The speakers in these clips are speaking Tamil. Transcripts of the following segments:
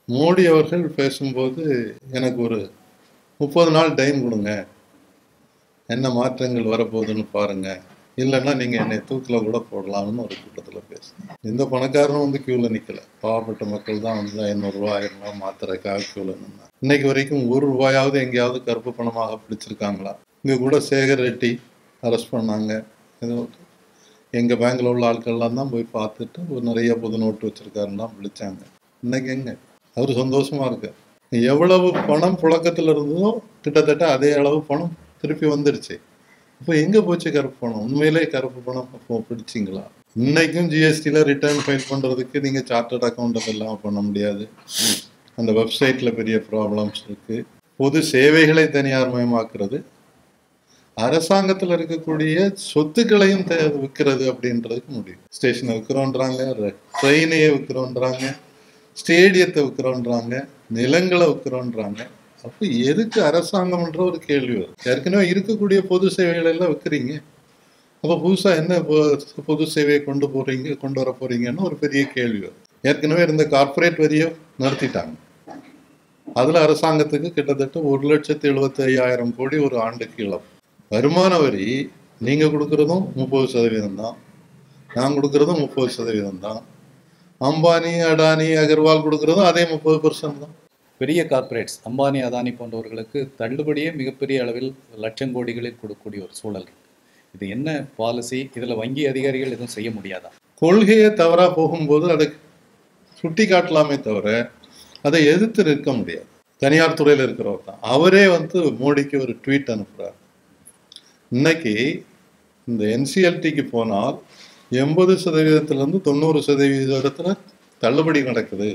மோடி அவர்கள் பேசும்போது எனக்கு ஒரு முப்பது நாள் டைம் கொடுங்க என்ன மாற்றங்கள் வரப்போகுதுன்னு பாருங்க இல்லைன்னா நீங்கள் என்னை தூக்கில் கூட போடலாம்னு ஒரு கூட்டத்தில் பேசுனேன் எந்த பணக்காரனும் வந்து க்யூவில் நிற்கல பாவப்பட்ட மக்கள் தான் வந்து ஐநூறுரூவா ஆயிரம் ரூபா மாத்திரைக்காக க்யூவில் நின்னாங்க இன்னைக்கு வரைக்கும் ஒரு ரூபாயாவது எங்கேயாவது கருப்பு பணமாக பிடிச்சிருக்காங்களா இங்கே கூட சேகர் ரெட்டி அரெஸ்ட் பண்ணாங்க ஏதோ எங்கள் பேங்க்கில் உள்ள ஆட்கள்லாம் தான் போய் பார்த்துட்டு ஒரு நிறைய புது நோட்டு வச்சுருக்காருன்னு தான் விழிச்சாங்க இன்னைக்கு எங்க அவர் சந்தோஷமா இருக்கு எவ்வளவு பணம் புழக்கத்தில் இருந்ததோ கிட்டத்தட்ட அதே அளவு பணம் திருப்பி வந்துடுச்சு இப்போ எங்கே போச்சு கருப்பு பணம் உண்மையிலே கருப்பு பணம் அப்போ பிடிச்சிங்களா இன்னைக்கும் ஜிஎஸ்டியில் ரிட்டர்ன் ஃபைல் பண்ணுறதுக்கு நீங்கள் சார்ட்டர்ட் அக்கௌண்ட் எல்லாம் பண்ண முடியாது அந்த வெப்சைட்டில் பெரிய ப்ராப்ளம்ஸ் இருக்குது பொது சேவைகளை தனியார் மயமாக்குறது அரசாங்கத்தில் இருக்கக்கூடிய சொத்துக்களையும் தே- விற்கிறது அப்படின்றதுக்கு முடியும் ஸ்டேஷனை விற்கிறோன்றாங்க ட்ரெயினையே விற்கிறோன்றாங்க ஸ்டேடியத்தை விற்கிறோன்றாங்க நிலங்களை விற்கிறோன்றாங்க அப்போ எதுக்கு அரசாங்கம்ன்ற ஒரு கேள்வி வரும் ஏற்கனவே இருக்கக்கூடிய பொது சேவைகள் எல்லாம் விற்கிறீங்க அப்போ புதுசாக என்ன பொ- பொது சேவையை கொண்டு போறீங்க கொண்டு வர போறீங்கன்னு ஒரு பெரிய கேள்வி வரும் ஏற்கனவே இருந்த கார்ப்பரேட் வரியை நிறுத்திட்டாங்க அதில் அரசாங்கத்துக்கு கிட்டத்தட்ட ஒரு லட்சத்தி எழுபத்தி ஐயாயிரம் கோடி ஒரு ஆண்டுக்கு இழப்பு வருமான வரி நீங்கள் கொடுக்குறதும் முப்பது சதவீதம் தான் நான் கொடுக்குறதும் முப்பது சதவீதம் தான் அம்பானி அடானி அகர்வால் கொடுக்குறதும் அதே முப்பது பர்சன்ட் தான் பெரிய கார்ப்பரேட்ஸ் அம்பானி அதானி போன்றவர்களுக்கு தள்ளுபடியே மிகப்பெரிய அளவில் லட்சம் கோடிகளில் கொடுக்கக்கூடிய ஒரு சூழல் இருக்கு இது என்ன பாலிசி இதில் வங்கி அதிகாரிகள் எதுவும் செய்ய முடியாதா கொள்கையே தவறாக போகும்போது அதை சுட்டி காட்டலாமே தவிர அதை எதிர்த்து நிற்க முடியாது தனியார் துறையில் இருக்கிறவர் தான் அவரே வந்து மோடிக்கு ஒரு ட்வீட் அனுப்புகிறார் இன்னைக்கு இந்த என்சிஎல்டிக்கு போனால் எண்பது சதவீதத்திலேருந்து தொண்ணூறு சதவீதத்தில் தள்ளுபடி நடக்குது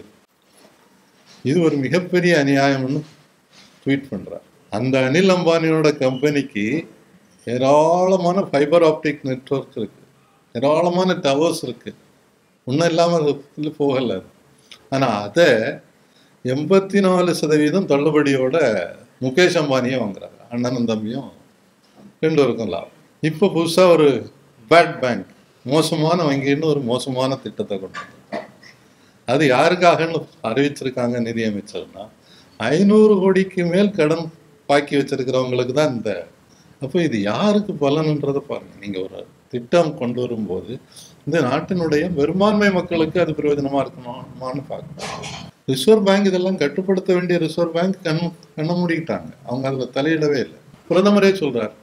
இது ஒரு மிகப்பெரிய அநியாயம்னு ட்வீட் பண்ணுறார் அந்த அனில் அம்பானியோட கம்பெனிக்கு ஏராளமான ஃபைபர் ஆப்டிக் நெட்வொர்க் இருக்கு ஏராளமான டவர்ஸ் இருக்கு ஒன்றும் இல்லாமல் அது போகலை ஆனால் அதை எண்பத்தி நாலு சதவீதம் தள்ளுபடியோட முகேஷ் அம்பானியே வாங்குறாங்க அண்ணனும் தம்பியும் ரெண்டு பேருக்கும் லாபம் இப்போ புதுசாக ஒரு பேட் பேங்க் மோசமான வங்கின்னு ஒரு மோசமான திட்டத்தை கொண்டு வந்திருக்காங்க. அது யாருக்காகன்னு அறிவிச்சிருக்காங்க நிதியமைச்சர்னா ஐநூறு கோடிக்கு மேல் கடன் பாக்கி வச்சிருக்கிறவங்களுக்கு தான் இந்த அப்போ இது யாருக்கு பலன்ன்றதை பாருங்க நீங்க ஒரு திட்டம் கொண்டு வரும்போது இந்த நாட்டினுடைய பெரும்பான்மை மக்களுக்கு அது பிரயோஜனமா இருக்கணுமான்னு பார்க்கணும் ரிசர்வ் பேங்க் இதெல்லாம் கட்டுப்படுத்த வேண்டிய ரிசர்வ் பேங்க் கண் கண்ண மூடிக்கிட்டாங்க அவங்க அதில் தலையிடவே இல்லை பிரதமரே சொல்றார்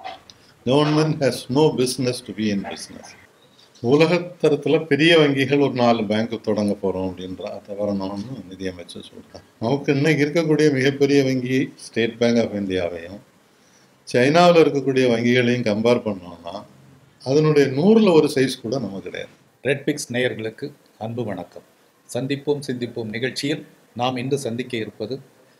government has no business to be in business உலகத்தரத்துல பெரிய வங்கிகள் ஒரு நாலு பேங்க் தொடங்க போறோம் அப்படின்ற அதை வரணும்னு நிதியமைச்சர் சொல்றாங்க நமக்கு இன்னைக்கு இருக்கக்கூடிய மிகப்பெரிய வங்கி ஸ்டேட் பேங்க் ஆஃப் இந்தியாவையும் சைனாவில் இருக்கக்கூடிய வங்கிகளையும் கம்பேர் பண்ணோம்னா அதனுடைய நூறுல ஒரு சைஸ் கூட நமக்கு கிடையாது ரெட் பிக்ஸ் நேயர்களுக்கு அன்பு வணக்கம் சந்திப்போம் சிந்திப்போம் நிகழ்ச்சியில் நாம் இன்று சந்திக்க இருப்பது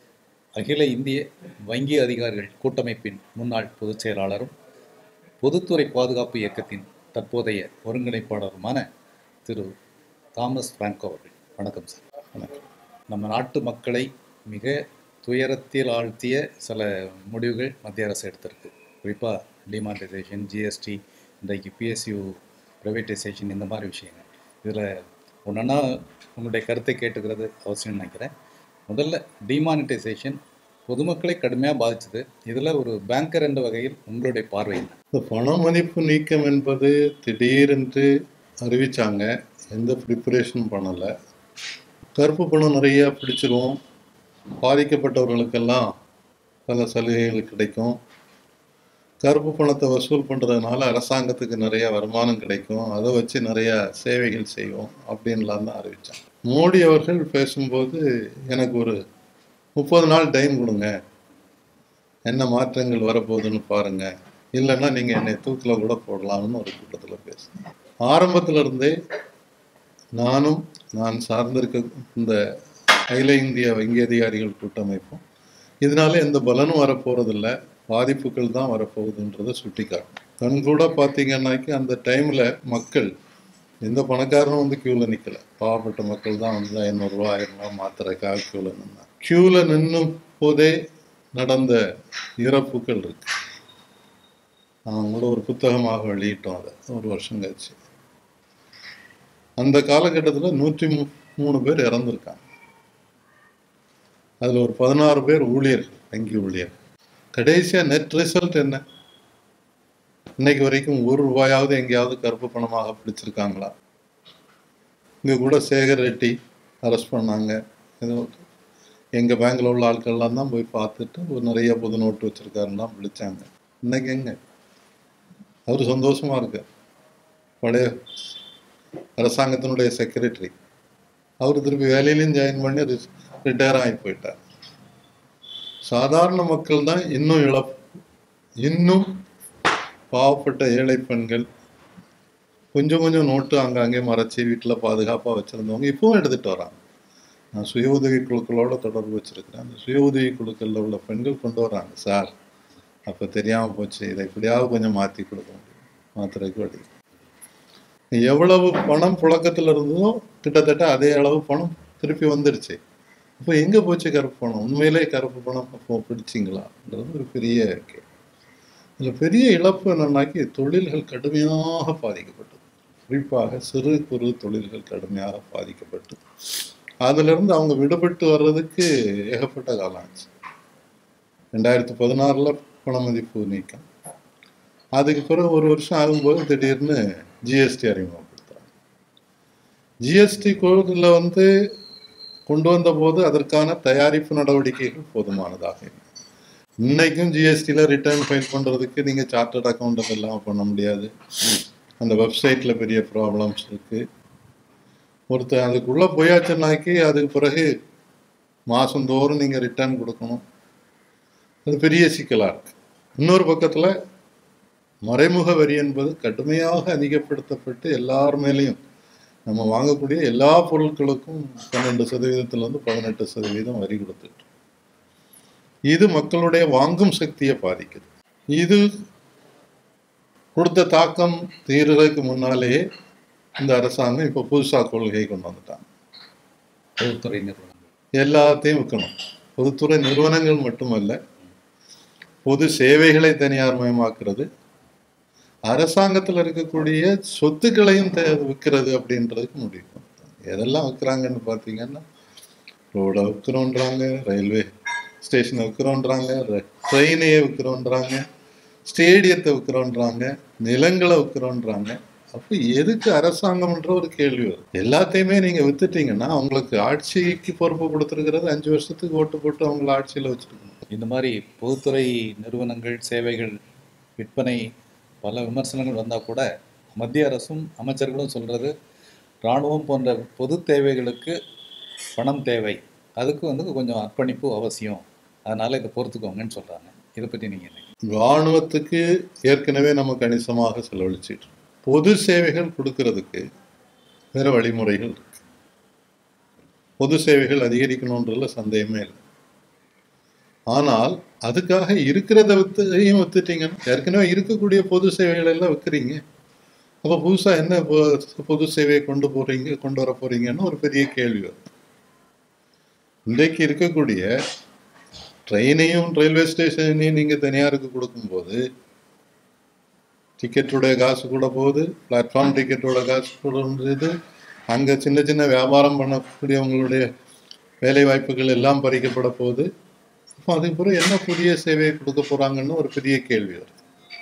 அகில இந்திய வங்கி அதிகாரிகள் கூட்டமைப்பின் முன்னாள் பொதுச் செயலாளரும் பொதுத்துறை பாதுகாப்பு இயக்கத்தின் தற்போதைய ஒருங்கிணைப்பாளருமான திரு தாமஸ் பிராங்கோ அவர்கள் வணக்கம் சார் வணக்கம். நம்ம நாட்டு மக்களை மிக துயரத்தில் ஆழ்த்திய சில முடிவுகள் மத்திய அரசு எடுத்திருக்கு குறிப்பாக டிமானிட்டைசேஷன் ஜிஎஸ்டி இன்றைக்கு பிஎஸ்யூ ப்ரைவேட்டைசேஷன் இந்த மாதிரி விஷயங்கள் இதில் ஒன்றா உங்களுடைய கருத்தை கேட்டுக்கிறது அவசியம்னு நினைக்கிறேன் முதல்ல டிமானிட்டைசேஷன் பொதுமக்களை கடுமையாக பாதிச்சது இதில் ஒரு பேங்கர் என்ற வகையில் உங்களுடைய பார்வை என்ன இந்த பண மதிப்பு நீக்கம் என்பது திடீரென்று அறிவிச்சாங்க எந்த ப்ரிப்பரேஷனும் பண்ணலை கருப்பு பணம் நிறைய பிடிச்சிரும் பாதிக்கப்பட்டவர்களுக்கெல்லாம் பல சலுகைகள் கிடைக்கும் கருப்பு பணத்தை வசூல் பண்ணுறதுனால அரசாங்கத்துக்கு நிறைய வருமானம் கிடைக்கும் அதை வச்சு நிறைய சேவைகள் செய்வோம் அப்படின்லாம் தான் அறிவிச்சாங்க மோடி அவர்கள் பேசும்போது எனக்கு ஒரு முப்பது நாள் டைம் கொடுங்க என்ன மாற்றங்கள் வரப்போகுதுன்னு பாருங்க இல்லைன்னா நீங்கள் என்னை தூக்கில் கூட போடலாம்னு ஒரு கூட்டத்தில் பேசுனேன் ஆரம்பத்துல இருந்தே நானும் நான் சார்ந்திருக்க இந்த அகில இந்திய வங்கி அதிகாரிகள் கூட்டமைப்பும் இதனால எந்த பலனும் வரப்போறதில்ல பாதிப்புகள் தான் வரப்போகுதுன்றதை சுட்டி காட்டும் கண் கூட பார்த்தீங்கன்னாக்கி அந்த டைமில் மக்கள் எந்த பணக்காரனும் வந்து க்யூவில் நிற்கல பாவப்பட்ட மக்கள் தான் வந்து ஐநூறுரூவா ஆயிரம் ரூபா மாத்திரைக்காக க்யூவில் நின்னாங்க க்யூவில் நின்னும் போதே நடந்த இறப்புகள் இருக்கு நான் கூட ஒரு புத்தகமாக வெளியிட்டோம் அதை ஒரு வருஷம் கழிச்சு அந்த காலகட்டத்தில் நூற்றி மூ மூணு பேர் இறந்துருக்காங்க அதில் ஒரு பதினாறு பேர் ஊழியர்கள் வங்கி ஊழியர் கடைசியாக நெட் ரிசல்ட் என்ன இன்னைக்கு வரைக்கும் ஒரு ரூபாயாவது எங்கேயாவது கருப்பு பணமாக பிடிச்சிருக்காங்களா இங்கே கூட சேகர் ரெட்டி அரெஸ்ட் பண்ணாங்க ஏதோ எங்கள் பேங்க்கில் உள்ள ஆட்கள்லாம் தான் போய் பார்த்துட்டு ஒரு நிறைய புது நோட்டு வச்சுருக்காருன்னா பிடிச்சாங்க இன்னைக்கு எங்க அவர் சந்தோஷமாக இருக்கார் பழைய அரசாங்கத்தினுடைய செக்ரட்டரி அவர் திருப்பி வேலையிலையும் ஜாயின் பண்ணி ரிட்டையர் ஆகி போயிட்டார் சாதாரண மக்கள் தான் இன்னும் இழப்பு இன்னும் பாவப்பட்ட ஏழை பெண்கள் கொஞ்சம் கொஞ்சம் நோட்டு அங்கங்கே மறைச்சி வீட்டில் பாதுகாப்பாக வச்சுருந்தவங்க இப்பவும் எடுத்துகிட்டு வராங்க நான் சுய உதவி குழுக்களோட தொடர்பு வச்சுருக்கிறேன் அந்த சுய உதவி குழுக்களில் உள்ள பெண்கள் கொண்டு வராங்க சார் அப்போ தெரியாமல் போச்சு இதை எப்படியாவது கொஞ்சம் மாற்றி கொடுக்க முடியும் மாத்திரைக்கு வழி எவ்வளவு பணம் புழக்கத்தில் இருந்ததோ கிட்டத்தட்ட அதே அளவு பணம் திருப்பி வந்துடுச்சு அப்போ எங்கே போச்சு கருப்பு பணம் உண்மையிலே கருப்பு பணம் அப்போ பிடிச்சிங்களான்றது ஒரு பெரிய கேள்வி இதில் பெரிய இழப்பு என்னன்னாக்கி தொழில்கள் கடுமையாக பாதிக்கப்பட்டது குறிப்பாக சிறு குறு தொழில்கள் கடுமையாக பாதிக்கப்பட்டு அதிலிருந்து அவங்க விடுபட்டு வர்றதுக்கு ஏகப்பட்ட காலம் ஆச்சு ரெண்டாயிரத்தி பதினாறில் பண மதிப்பு நீக்கம் அதுக்கு பிறகு ஒரு வருஷம் ஆகும்போது திடீர்னு ஜிஎஸ்டி அறிமுகப்படுத்துகிறாங்க ஜிஎஸ்டி கோடில் வந்து கொண்டு வந்த போது அதற்கான தயாரிப்பு நடவடிக்கைகள் போதுமானதாக இல்லை இன்னைக்கும் ஜிஎஸ்டியில் ரிட்டர்ன் ஃபைல் பண்ணுறதுக்கு நீங்கள் சார்ட்டர்ட் அக்கௌண்ட் எல்லாம் பண்ண முடியாது அந்த வெப்சைட்டில் பெரிய ப்ராப்ளம்ஸ் இருக்குது ஒருத்தர் அதுக்குள்ளே போயாச்சுன்னாக்கி அதுக்கு பிறகு மாதந்தோறும் நீங்கள் ரிட்டர்ன் கொடுக்கணும் அது பெரிய சிக்கலாக இருக்குது இன்னொரு பக்கத்தில் மறைமுக வரி என்பது கடுமையாக அதிகப்படுத்தப்பட்டு எல்லார் மேலேயும் நம்ம வாங்கக்கூடிய எல்லா பொருட்களுக்கும் பன்னெண்டு சதவீதத்திலிருந்து பதினெட்டு சதவீதம் வரி கொடுத்துட்டு இது மக்களுடைய வாங்கும் சக்தியை பாதிக்குது இது கொடுத்த தாக்கம் தீர்றதுக்கு முன்னாலேயே இந்த அரசாங்கம் இப்போ புதுசாக கொள்கை கொண்டு வந்துட்டாங்க பொதுத்துறை நிறுவனங்கள் எல்லாத்தையும் விற்கணும் பொதுத்துறை நிறுவனங்கள் மட்டுமல்ல பொது சேவைகளை தனியார் மயமாக்குறது அரசாங்கத்தில் இருக்கக்கூடிய சொத்துக்களையும் த- விற்கிறது அப்படின்றதுக்கு முடிவு பண்ணிட்டாங்க. எதெல்லாம் விற்கிறாங்கன்னு பார்த்தீங்கன்னா ரோடை விற்கிறோன்றாங்க ரயில்வே ஸ்டேஷனை விற்கிறோன்றாங்க ட்ரெயினையே விற்கிறோன்றாங்க ஸ்டேடியத்தை விற்கிறோன்றாங்க நிலங்களை விற்கிறோன்றாங்க அப்போ எதுக்கு அரசாங்கம்ன்ற ஒரு கேள்வி வரும் எல்லாத்தையுமே நீங்கள் வித்துட்டீங்கன்னா அவங்களுக்கு ஆட்சிக்கு பொறுப்பு கொடுத்துருக்கிறது அஞ்சு வருஷத்துக்கு ஓட்டு போட்டு அவங்கள ஆட்சியில் வச்சுருக்கணும் இந்த மாதிரி பொதுத்துறை நிறுவனங்கள் சேவைகள் விற்பனை பல விமர்சனங்கள் வந்தால் கூட மத்திய அரசும் அமைச்சர்களும் சொல்கிறது இராணுவம் போன்ற பொது தேவைகளுக்கு பணம் தேவை அதுக்கு வந்து கொஞ்சம் அர்ப்பணிப்பு அவசியம் அதனால் இதை பொறுத்துக்கோங்கன்னு சொல்கிறாங்க இதை பற்றி நீங்கள் என்ன இராணுவத்துக்கு ஏற்கனவே நம்ம கணிசமாக செலவழிச்சிட்டு இருக்கோம். பொது சேவைகள் கொடுக்கறதுக்கு வேற வழிமுறைகள் இருக்கு பொது சேவைகள் அதிகரிக்கணுன்றதுல சந்தேகமே இல்லை ஆனால் அதுக்காக இருக்கிறத வித்தையும் வித்துட்டீங்கன்னா ஏற்கனவே இருக்கக்கூடிய பொது சேவைகள் எல்லாம் விற்கிறீங்க அப்போ புதுசாக என்ன பொ- பொது சேவையை கொண்டு போறீங்க கொண்டு வர போறீங்கன்னு ஒரு பெரிய கேள்வி வரும் இன்றைக்கு இருக்கக்கூடிய ட்ரெயினையும் ரயில்வே ஸ்டேஷனையும் நீங்கள் தனியாருக்கு கொடுக்கும்போது டிக்கெட்டுடைய காசு கூட போகுது பிளாட்ஃபார்ம் டிக்கெட்டோட காசு கூட இருந்தது அங்கே சின்ன சின்ன வியாபாரம் பண்ணக்கூடியவங்களுடைய வேலை வாய்ப்புகள் எல்லாம் பறிக்கப்பட போகுது அப்போ அதுக்கு பிறகு என்ன புதிய சேவையை கொடுக்க போகிறாங்கன்னு ஒரு பெரிய கேள்வி வருது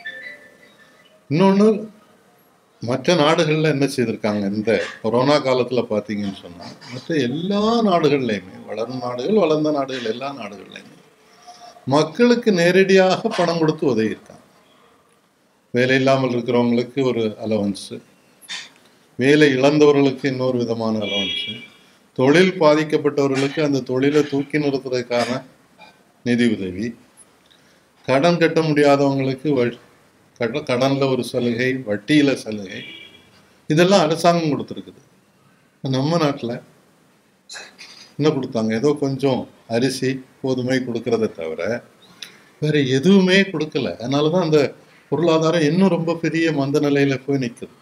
இன்னொன்று மற்ற நாடுகளில் என்ன செய்திருக்காங்க இந்த கொரோனா காலத்தில் பார்த்தீங்கன்னு சொன்னால் மற்ற எல்லா நாடுகள்லையுமே வளரும் நாடுகள் வளர்ந்த நாடுகள் எல்லா நாடுகள்லையுமே மக்களுக்கு நேரடியாக பணம் கொடுத்து உதவியிருக்காங்க வேலை இல்லாமல் இருக்கிறவங்களுக்கு ஒரு அலவன்ஸு வேலை இழந்தவர்களுக்கு இன்னொரு விதமான அலவன்ஸு தொழில் பாதிக்கப்பட்டவர்களுக்கு அந்த தொழிலை தூக்கி நிறுத்துறதுக்கான நிதி உதவி கடன் கட்ட முடியாதவங்களுக்கு வ- கட- கடன்ல ஒரு சலுகை வட்டியில சலுகை இதெல்லாம் அரசாங்கம் கொடுத்துருக்குது நம்ம நாட்டில் என்ன கொடுத்தாங்க ஏதோ கொஞ்சம் அரிசி கோதுமை கொடுக்கறத தவிர வேற எதுவுமே கொடுக்கல அதனால தான் அந்த பொருளாதாரம் இன்னும் ரொம்ப பெரிய மந்த நிலையில போய் நிற்குது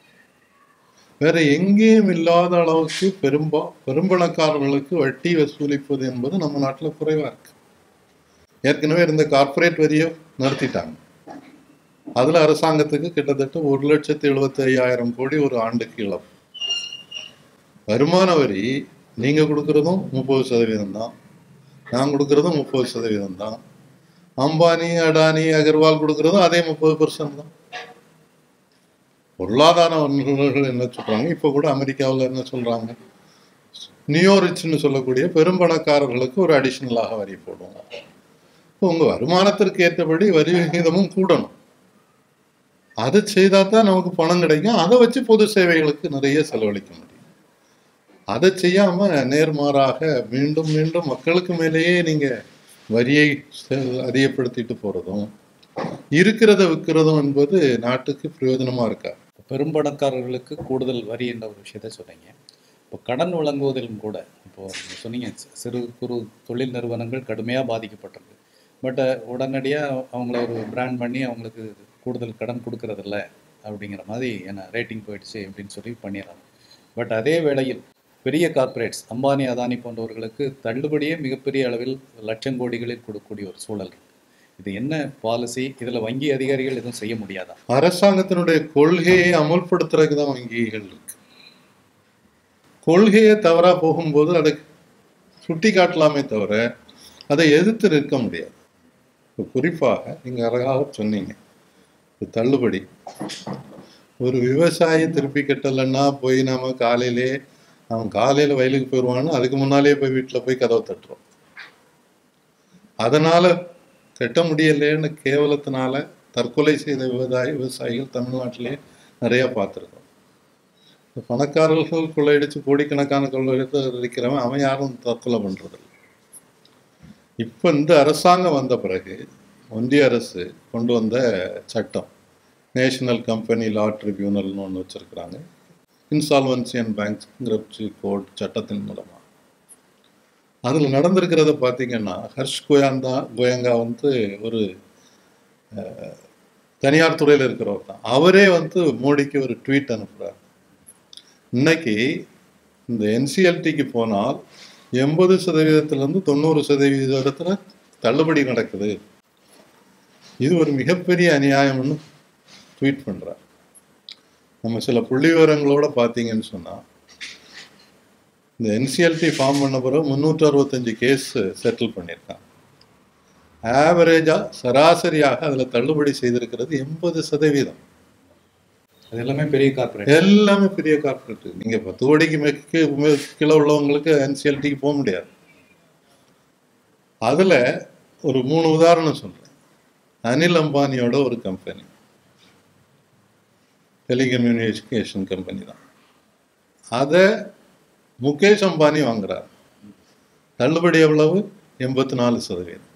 வேற எங்கேயும் இல்லாத அளவுக்கு பெரும்பா பெரும்பணக்காரர்களுக்கு வட்டி வசூலிப்பது என்பது நம்ம நாட்டில் குறைவா இருக்கு ஏற்கனவே இருந்த கார்ப்பரேட் வரியை நிறுத்திட்டாங்க அதுல அரசாங்கத்துக்கு கிட்டத்தட்ட ஒரு லட்சத்தி எழுபத்தி ஐயாயிரம் கோடி ஒரு ஆண்டுக்கு இழப்பு வருமான வரி நீங்க கொடுக்கறதும் முப்பது சதவீதம் தான் நான் கொடுக்கறதும் முப்பது சதவீதம் தான் அம்பானி அடானி அகர்வால் கொடுக்கறதும் அதே முப்பது பர்சன்ட் தான் பொருளாதார வல்லுநர்கள் என்ன சொல்றாங்க இப்போ கூட அமெரிக்காவில் என்ன சொல்றாங்க நியோரிச்னு சொல்லக்கூடிய பெரும்பணக்காரர்களுக்கு ஒரு அடிஷனலாக வரி போடுவோம் இப்போ உங்க வருமானத்திற்கு ஏற்றபடி வரி விகிதமும் கூடணும் அதை செய்தா தான் நமக்கு பணம் கிடைக்கும் அதை வச்சு பொது சேவைகளுக்கு நிறைய செலவழிக்க முடியும் அதை செய்யாம நேர்மாறாக மீண்டும் மீண்டும் மக்களுக்கு மேலேயே நீங்க வரியை செ- அதிகப்படுத்திட்டு போறதும் இருக்கிறத விற்கிறதும் என்பது நாட்டுக்கு பிரயோஜனமா இருக்கா பெரும்பணக்காரர்களுக்கு கூடுதல் வரி என்ற ஒரு விஷயத்தை சொன்னீங்க இப்போ கடன் வழங்குவதிலும் கூட இப்போ நீங்க சொன்னீங்க சி- சிறு குறு தொழில் நிறுவனங்கள் கடுமையாக பாதிக்கப்பட்டிருக்கு பட் உடனடியாக அவங்கள ஒரு பிராண்ட் பண்ணி அவங்களுக்கு கூடுதல் கடன் கொடுக்கறதில்ல அப்படிங்கிற மாதிரி என்ன ரேட்டிங் போயிடுச்சு அப்படின்னு சொல்லி பண்ணிடுறாங்க பட் அதே வேளையில் பெரிய கார்ப்பரேட்ஸ் அம்பானி அதானி போன்றவர்களுக்கு தள்ளுபடியே மிகப்பெரிய அளவில் லட்சம் கோடிகளில் கொடுக்கக்கூடிய ஒரு சூழல் இருக்கு இது என்ன பாலிசி இதில் வங்கி அதிகாரிகள் எதுவும் செய்ய முடியாதா அரசாங்கத்தினுடைய கொள்கையை அமுல்படுத்துறதுக்கு தான் வங்கிகள் இருக்கு கொள்கையை தவறா போகும்போது அதை சுட்டி காட்டலாமே தவிர அதை எதிர்த்து நிற்க முடியாது இப்போ குறிப்பாக நீங்க அழகாக சொன்னீங்க ஒரு தள்ளுபடி ஒரு விவசாயி திருப்பி கட்டலைன்னா போய் நாம காலையிலே அவன் காலையில வயலுக்கு போயிடுவான்னு அதுக்கு முன்னாலே போய் வீட்டுல போய் கதவை தட்டுறோம் அதனால கட்ட முடியலைன்னு கேவலத்தினால தற்கொலை செய்த விவசாயி விவசாயிகள் தமிழ்நாட்டிலே நிறைய பார்த்துருக்கோம் இந்த பணக்காரர்கள் கொள்ளையடிச்சு கோடிக்கணக்கான கொள்ளையடிக்கிறவன் அவன் யாரும் தற்கொலை பண்றதில்லை இப்போ இந்த அரசாங்கம் வந்த பிறகு ஒன்றிய அரசு கொண்டு வந்த சட்டம் நேஷனல் கம்பெனி லா ட்ரிபியூனல்னு ஒன்று வச்சிருக்கிறாங்க இன்சால்வன்சி அண்ட் பேங்க்ஸ்கிரப்சி கோட் சட்டத்தின் மூலமா அதில் நடந்திருக்கிறத பார்த்தீங்கன்னா ஹர்ஷ் கோயாந்தா கோயங்கா வந்து ஒரு அஹ், தனியார் துறையில் இருக்கிறவர் தான் அவரே வந்து மோடிக்கு ஒரு ட்வீட் அனுப்புகிறார் இன்னைக்கு இந்த என்சிஎல்டிக்கு போனால் எண்பது சதவீதத்திலிருந்து தொண்ணூறு சதவீதத்தில் தள்ளுபடி நடக்குது இது ஒரு மிகப்பெரிய அநியாயம்னு ட்வீட் பண்றார் நம்ம சில புள்ளி விவரங்களோட பார்த்தீங்கன்னு சொன்னா இந்த என்சிஎல்டி ஃபார்ம் பண்ண பிறகு முந்நூற்று அறுபத்தஞ்சு கேஸ் செட்டில் பண்ணியிருக்காங்க ஆவரேஜா சராசரியாக அதுல தள்ளுபடி செய்திருக்கிறது எண்பது சதவீதம் அது எல்லாமே பெரிய கார்ப்பரேட் எல்லாமே பெரிய கார்பரேட் நீங்க பத்து கோடிக்கு மேற்கு மே- கீழே உள்ளவங்களுக்கு என்சிஎல்டிக்கு போக முடியாது அதுல ஒரு மூணு உதாரணம் சொல்றேன் அனில் அம்பானியோட ஒரு கம்பெனி டெலிகம்யூனிகேஷன் கம்பெனி தான் அதை முகேஷ் அம்பானி வாங்குறார் தள்ளுபடி எவ்வளவு எண்பத்தி நாலு சதவீதம்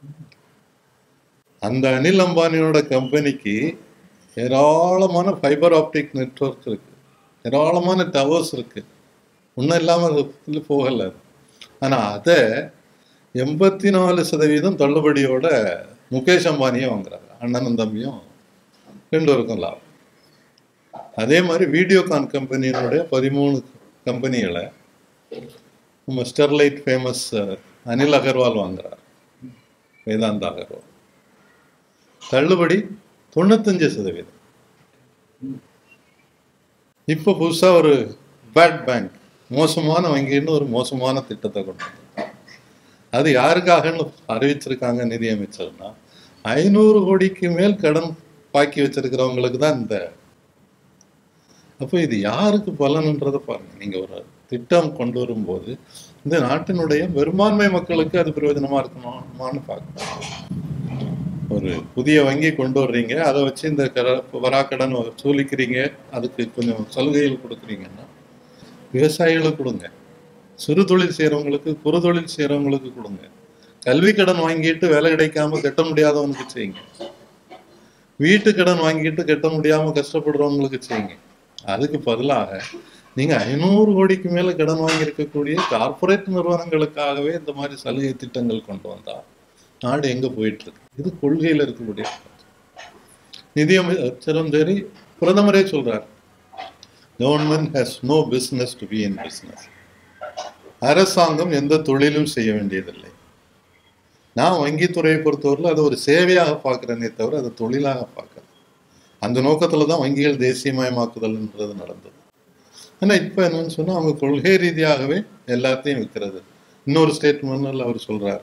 அந்த அனில் அம்பானியோட கம்பெனிக்கு ஏராளமான ஃபைபர் ஆப்டிக் நெட்வொர்க் இருக்கு ஏராளமான டவர்ஸ் இருக்கு ஒன்றும் இல்லாமல் அது போகலை அது. ஆனா அதை எண்பத்தி நாலு சதவீதம் தள்ளுபடியோட முகேஷ் அம்பானியே வாங்குறாங்க அண்ணனும் தம்பியும் ரெண்டு பேருக்கும் லாபம் அதே மாதிரி வீடியோகான் கம்பெனியினுடைய பதிமூணு கம்பெனிகளை நம்ம ஸ்டெர்லைட் ஃபேமஸ் அனில் அகர்வால் வாங்குறார் வேதாந்தா அகர்வால் தள்ளுபடி தொண்ணூத்தஞ்சு சதவீதம் இப்போ புதுசா ஒரு பேட் பேங்க் மோசமான வங்கின்னு ஒரு மோசமான திட்டத்தை கொண்டு வந்தாங்க. அது யாருக்காகன்னு அறிவிச்சிருக்காங்க நிதியமைச்சர்னா ஐநூறு கோடிக்கு மேல் கடன் பாக்கி வச்சிருக்கிறவங்களுக்கு தான் இந்த அப்போ இது யாருக்கு பலன்ன்றதை பாருங்க நீங்க ஒரு திட்டம் கொண்டு வரும்போது இந்த நாட்டினுடைய பெரும்பான்மை மக்களுக்கு அது பிரயோஜனமா இருக்கணுமான்னு பார்க்கணும் ஒரு புதிய வங்கி கொண்டு வர்றீங்க அதை வச்சு இந்த கட- வராக்கடன் வசூலிக்கிறீங்க அதுக்கு கொஞ்சம் சலுகைகள் கொடுக்குறீங்கன்னா விவசாயிகளுக்கு கொடுங்க சிறு தொழில் செய்கிறவங்களுக்கு குறு தொழில் செய்கிறவங்களுக்கு கொடுங்க கல்வி கடன் வாங்கிட்டு வேலை கிடைக்காம கட்ட முடியாதவனுக்கு செய்யுங்க வீட்டு கடன் வாங்கிட்டு கட்ட முடியாம கஷ்டப்படுறவங்களுக்கு செய்யுங்க அதுக்கு பதிலாக நீங்க ஐநூறு கோடிக்கு மேல கடன் வாங்கியிருக்கக்கூடிய கார்ப்பரேட் நிறுவனங்களுக்காகவே இந்த மாதிரி சலுகை திட்டங்கள் கொண்டு வந்தா நாடு எங்க போயிட்டு இருக்கு இது கொள்கையில இருக்கக்கூடிய நிதியமைச்சரும் சரி பிரதமரே சொல்றார் government has no business to be in business அரசாங்கம் எந்த தொழிலும் செய்ய வேண்டியதில்லை நான் வங்கித்துறையை பொறுத்தவரையில் அதை ஒரு சேவையாக பார்க்கிறேனே தவிர அதை தொழிலாக பார்க்கறேன் அந்த நோக்கத்துல தான் வங்கிகள் தேசியமயமாக்குதல்ன்றது நடந்தது ஆனா இப்ப என்னன்னு சொன்னா அவங்க கொள்கை ரீதியாகவே எல்லாத்தையும் விற்கிறது இன்னொரு ஸ்டேட்மெண்ட்ல அவர் சொல்றார்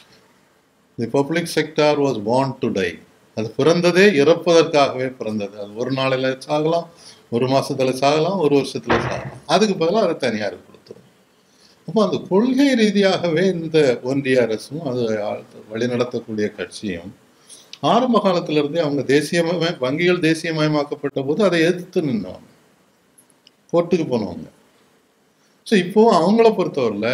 the public sector was born to die அது பிறந்ததே இறப்பதற்காகவே பிறந்தது அது ஒரு நாளில் சாகலாம் ஒரு மாசத்துல சாகலாம் ஒரு வருஷத்துல சாகலாம் அதுக்கு பதிலாக அதை தனியாருக்கு கொடுத்துரும் அப்போ அந்த கொள்கை ரீதியாகவே இந்த ஒன்றிய அரசும் அது வழிநடத்தக்கூடிய கட்சியும் ஆரம்ப காலத்துல இருந்தே அவங்க தேசியமய வங்கிகள் தேசியமயமாக்கப்பட்ட போது அதை எதிர்த்து நின்றவங்க கோர்ட்டுக்கு போனவங்க ஸோ இப்போ அவங்கள பொறுத்தவரையில்